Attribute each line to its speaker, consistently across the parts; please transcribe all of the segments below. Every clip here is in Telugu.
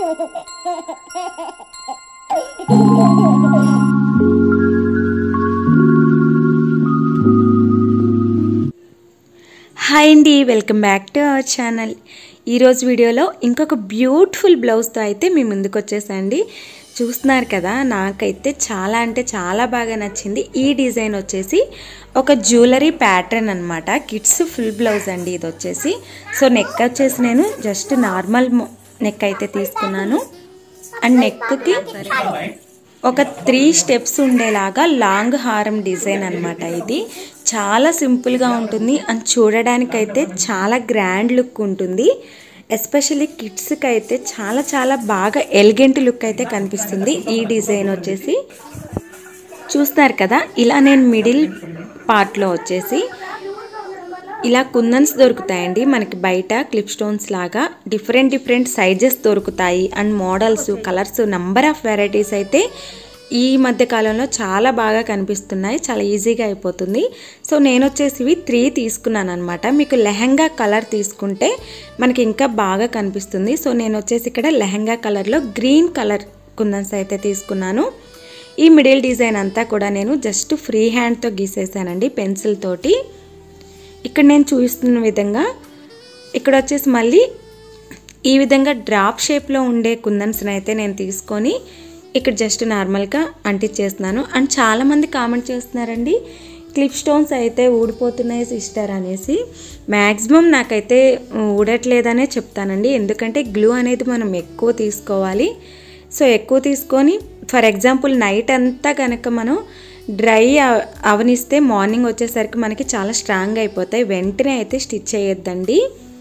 Speaker 1: హాయ్ అండి welcome back to our channel ఈరోజు వీడియోలో ఇంకొక బ్యూటిఫుల్ బ్లౌజ్తో అయితే మీ ముందుకు వచ్చేసండి చూస్తున్నారు కదా నాకైతే చాలా అంటే చాలా బాగా నచ్చింది ఈ డిజైన్ వచ్చేసి ఒక జ్యువెలరీ ప్యాటర్న్ అనమాట కిడ్స్ ఫుల్ బ్లౌజ్ అండి ఇది వచ్చేసి సో నెక్ వచ్చేసి నేను జస్ట్ నార్మల్ నెక్ అయితే తీసుకున్నాను అండ్ నెక్కి ఒక త్రీ స్టెప్స్ ఉండేలాగా లాంగ్ హారం డిజైన్ అనమాట ఇది చాలా సింపుల్గా ఉంటుంది అండ్ చూడడానికైతే చాలా గ్రాండ్ లుక్ ఉంటుంది ఎస్పెషల్లీ కిడ్స్కి అయితే చాలా చాలా బాగా ఎలిగెంట్ లుక్ అయితే కనిపిస్తుంది ఈ డిజైన్ వచ్చేసి చూస్తారు కదా ఇలా నేను మిడిల్ పార్ట్లో వచ్చేసి ఇలా కుందన్స్ దొరుకుతాయండి మనకి బయట క్లిప్ స్టోన్స్ లాగా డిఫరెంట్ డిఫరెంట్ సైజెస్ దొరుకుతాయి and models colours number of varieties అయితే ఈ మధ్య కాలంలో చాలా బాగా కనిపిస్తున్నాయి చాలా ఈజీగా అయిపోతుంది సో నేను వచ్చేసి ఇవి త్రీ తీసుకున్నాను అనమాట మీకు లెహంగా కలర్ తీసుకుంటే మనకి ఇంకా బాగా కనిపిస్తుంది సో నేను వచ్చేసి ఇక్కడ లెహంగా కలర్లో గ్రీన్ కలర్ కుందన్స్ అయితే తీసుకున్నాను ఈ మిడిల్ డిజైన్ అంతా కూడా నేను జస్ట్ ఫ్రీ హ్యాండ్తో గీసేసానండి పెన్సిల్ తోటి ఇక్కడ నేను చూపిస్తున్న విధంగా ఇక్కడ వచ్చేసి మళ్ళీ ఈ విధంగా డ్రాప్ షేప్లో ఉండే కుందన్స్ని అయితే నేను తీసుకొని ఇక్కడ జస్ట్ నార్మల్గా అంటించేస్తున్నాను అండ్ చాలామంది కామెంట్ చేస్తున్నారండి క్లిప్ స్టోన్స్ అయితే ఊడిపోతున్నాయి సిస్టర్ అనేసి మ్యాక్సిమం నాకైతే ఊడట్లేదనే చెప్తానండి ఎందుకంటే గ్లూ అనేది మనం ఎక్కువ తీసుకోవాలి సో ఎక్కువ తీసుకొని ఫర్ ఎగ్జాంపుల్ నైట్ అంతా కనుక మనం డ్రై అవనిస్తే మార్నింగ్ వచ్చేసరికి మనకి చాలా స్ట్రాంగ్ అయిపోతాయి వెంటనే అయితే స్టిచ్ చేయొద్దండి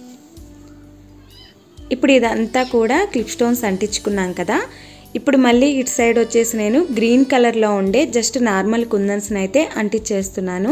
Speaker 1: ఇప్పుడు ఇదంతా కూడా క్లిప్ స్టోన్స్ అంటించుకున్నాం కదా ఇప్పుడు మళ్ళీ ఇటు సైడ్ వచ్చేసి నేను గ్రీన్ కలర్లో ఉండే జస్ట్ నార్మల్ కుందన్స్ని అయితే అంటించేస్తున్నాను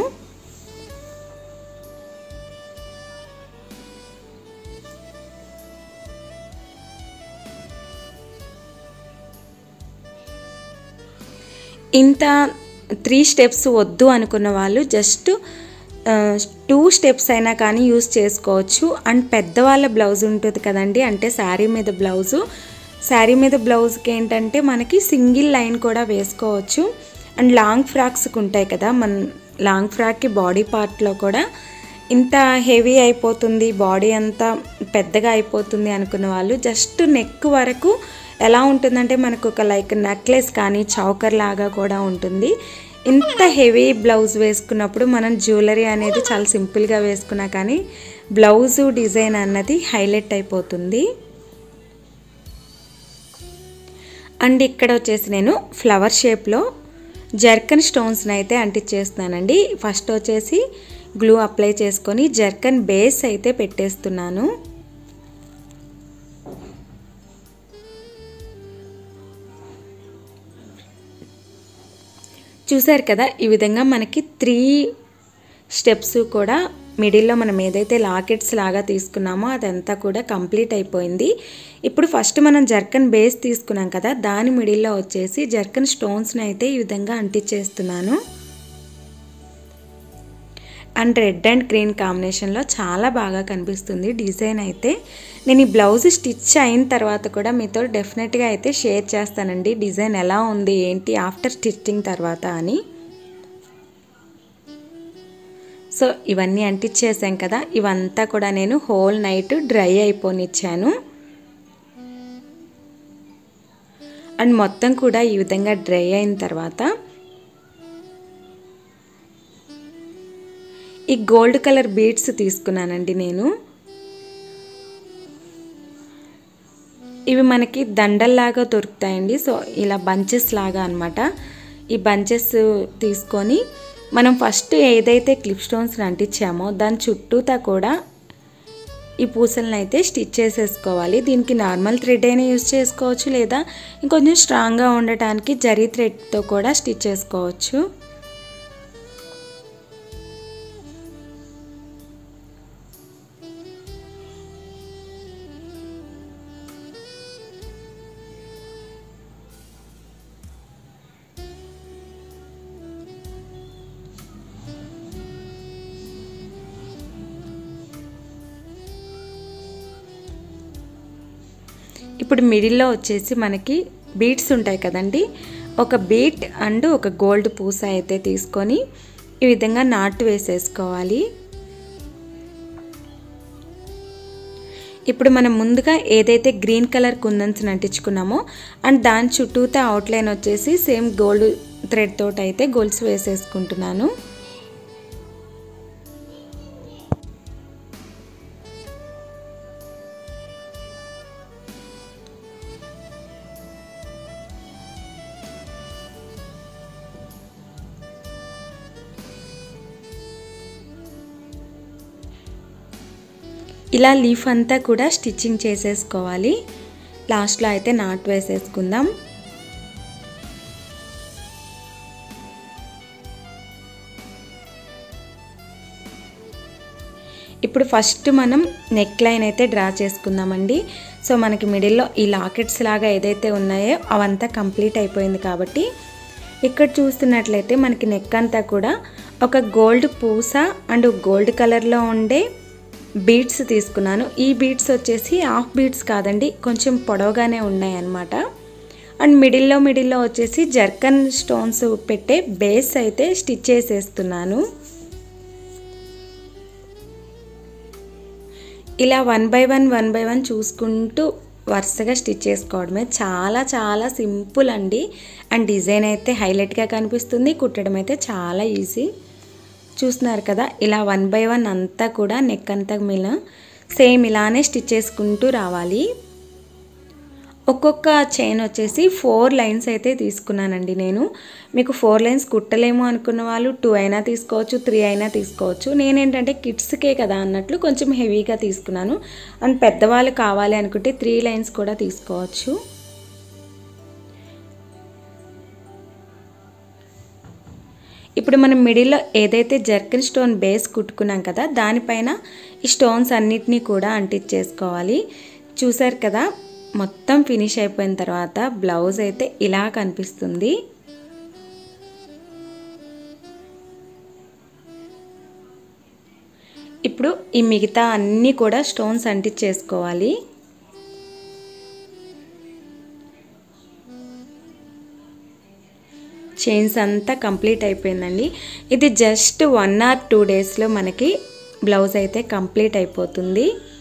Speaker 1: ఇంత త్రీ స్టెప్స్ వద్దు అనుకున్న వాళ్ళు జస్ట్ టూ స్టెప్స్ అయినా కానీ యూస్ చేసుకోవచ్చు అండ్ పెద్దవాళ్ళ బ్లౌజ్ ఉంటుంది కదండి అంటే శారీ మీద బ్లౌజు శారీ మీద బ్లౌజ్కి ఏంటంటే మనకి సింగిల్ లైన్ కూడా వేసుకోవచ్చు అండ్ లాంగ్ ఫ్రాక్స్కి ఉంటాయి కదా మన లాంగ్ ఫ్రాక్కి బాడీ పార్ట్లో కూడా ఇంత హెవీ అయిపోతుంది బాడీ అంతా పెద్దగా అయిపోతుంది అనుకున్న వాళ్ళు జస్ట్ నెక్ వరకు ఎలా ఉంటుందంటే మనకు ఒక లైక్ నెక్లెస్ కానీ చౌకర్ లాగా కూడా ఉంటుంది ఇంత హెవీ బ్లౌజ్ వేసుకున్నప్పుడు మనం జ్యువెలరీ అనేది చాలా సింపుల్గా వేసుకున్నా కానీ బ్లౌజు డిజైన్ అన్నది హైలైట్ అయిపోతుంది అండ్ ఇక్కడ వచ్చేసి నేను ఫ్లవర్ షేప్లో జర్కన్ స్టోన్స్ని అయితే అంటించేస్తున్నానండి ఫస్ట్ వచ్చేసి గ్లూ అప్లై చేసుకొని జర్కన్ బేస్ అయితే పెట్టేస్తున్నాను చూసారు కదా ఈ విధంగా మనకి త్రీ స్టెప్స్ కూడా మిడిల్లో మనం ఏదైతే లాకెట్స్ లాగా తీసుకున్నామో అదంతా కూడా కంప్లీట్ అయిపోయింది ఇప్పుడు ఫస్ట్ మనం జర్కన్ బేస్ తీసుకున్నాం కదా దాని మిడిల్లో వచ్చేసి జర్కన్ స్టోన్స్ని అయితే ఈ విధంగా అంటించేస్తున్నాను అండ్ రెడ్ అండ్ గ్రీన్ కాంబినేషన్లో చాలా బాగా కనిపిస్తుంది డిజైన్ అయితే నేను ఈ బ్లౌజ్ స్టిచ్ అయిన తర్వాత కూడా మీతో డెఫినెట్గా అయితే షేర్ చేస్తానండి డిజైన్ ఎలా ఉంది ఏంటి ఆఫ్టర్ స్టిచ్చింగ్ తర్వాత అని సో ఇవన్నీ అంటించేసాం కదా ఇవంతా కూడా నేను హోల్ నైట్ డ్రై అయిపోనిచ్చాను అండ్ మొత్తం కూడా ఈ విధంగా డ్రై అయిన తర్వాత ఈ గోల్డ్ కలర్ బీడ్స్ తీసుకున్నానండి నేను ఇవి మనకి దండల్లాగా దొరుకుతాయండి సో ఇలా బంచెస్ లాగా అనమాట ఈ బంచెస్ తీసుకొని మనం ఫస్ట్ ఏదైతే క్లిప్ స్టోన్స్ అంటించామో దాని చుట్టూతా కూడా ఈ పూసలను అయితే స్టిచ్ చేసేసుకోవాలి దీనికి నార్మల్ థ్రెడ్ అయినా యూజ్ చేసుకోవచ్చు లేదా ఇంకొంచెం స్ట్రాంగ్గా ఉండటానికి జరీ థ్రెడ్తో కూడా స్టిచ్ చేసుకోవచ్చు ఇప్పుడు మిడిల్లో వచ్చేసి మనకి బీట్స్ ఉంటాయి కదండి ఒక బీట్ అండ్ ఒక గోల్డ్ పూస అయితే తీసుకొని ఈ విధంగా నాటు వేసేసుకోవాలి ఇప్పుడు మనం ముందుగా ఏదైతే గ్రీన్ కలర్ కుందన్స్ అంటించుకున్నామో అండ్ దాని చుట్టూతో అవుట్లైన్ వచ్చేసి సేమ్ గోల్డ్ థ్రెడ్ తోటి అయితే గోల్స్ వేసేసుకుంటున్నాను ఇలా లీఫ్ అంతా కూడా స్టిచ్చింగ్ చేసేసుకోవాలి లాస్ట్లో అయితే నాట్ వేసేసుకుందాం ఇప్పుడు ఫస్ట్ మనం నెక్ లైన్ అయితే డ్రా చేసుకుందామండి సో మనకి మిడిల్లో ఈ లాకెట్స్ లాగా ఏదైతే ఉన్నాయో అవంతా కంప్లీట్ అయిపోయింది కాబట్టి ఇక్కడ చూస్తున్నట్లయితే మనకి నెక్ అంతా కూడా ఒక గోల్డ్ పూస అండ్ గోల్డ్ కలర్లో ఉండే బీడ్స్ తీసుకున్నాను ఈ బీడ్స్ వచ్చేసి హాఫ్ బీడ్స్ కాదండి కొంచెం పొడవుగానే ఉన్నాయి అన్నమాట అండ్ మిడిల్లో మిడిల్లో వచ్చేసి జర్కన్ స్టోన్స్ పెట్టే బేస్ అయితే స్టిచ్ చేసేస్తున్నాను ఇలా one by one one by one చూసుకుంటూ వరుసగా స్టిచ్ చేసుకోవడమే చాలా చాలా సింపుల్ అండి అండ్ డిజైన్ అయితే హైలైట్గా కనిపిస్తుంది కుట్టడం అయితే చాలా ఈజీ చూస్తున్నారు కదా ఇలా వన్ బై వన్ అంతా కూడా నెక్ అంతా మీద సేమ్ ఇలానే స్టిచ్ చేసుకుంటూ రావాలి ఒక్కొక్క చైన్ వచ్చేసి ఫోర్ లైన్స్ అయితే తీసుకున్నానండి నేను మీకు ఫోర్ లైన్స్ కుట్టలేము అనుకున్న వాళ్ళు టూ అయినా తీసుకోవచ్చు త్రీ అయినా తీసుకోవచ్చు నేనేంటంటే కిడ్స్కే కదా అన్నట్లు కొంచెం హెవీగా తీసుకున్నాను అండ్ పెద్దవాళ్ళు కావాలి అనుకుంటే త్రీ లైన్స్ కూడా తీసుకోవచ్చు ఇప్పుడు మనం మిడిల్లో ఏదైతే జర్కిన్ స్టోన్ బేస్ కుట్టుకున్నాం కదా దానిపైన ఈ స్టోన్స్ అన్నిటినీ కూడా అంటించేసుకోవాలి చూసారు కదా మొత్తం ఫినిష్ అయిపోయిన తర్వాత బ్లౌజ్ అయితే ఇలా కనిపిస్తుంది ఇప్పుడు ఈ మిగతా అన్నీ కూడా స్టోన్స్ అంటించేసుకోవాలి చైన్స్ అంతా కంప్లీట్ అయిపోయిందండి ఇది జస్ట్ వన్ ఆర్ టూ డేస్లో మనకి బ్లౌజ్ అయితే కంప్లీట్ అయిపోతుంది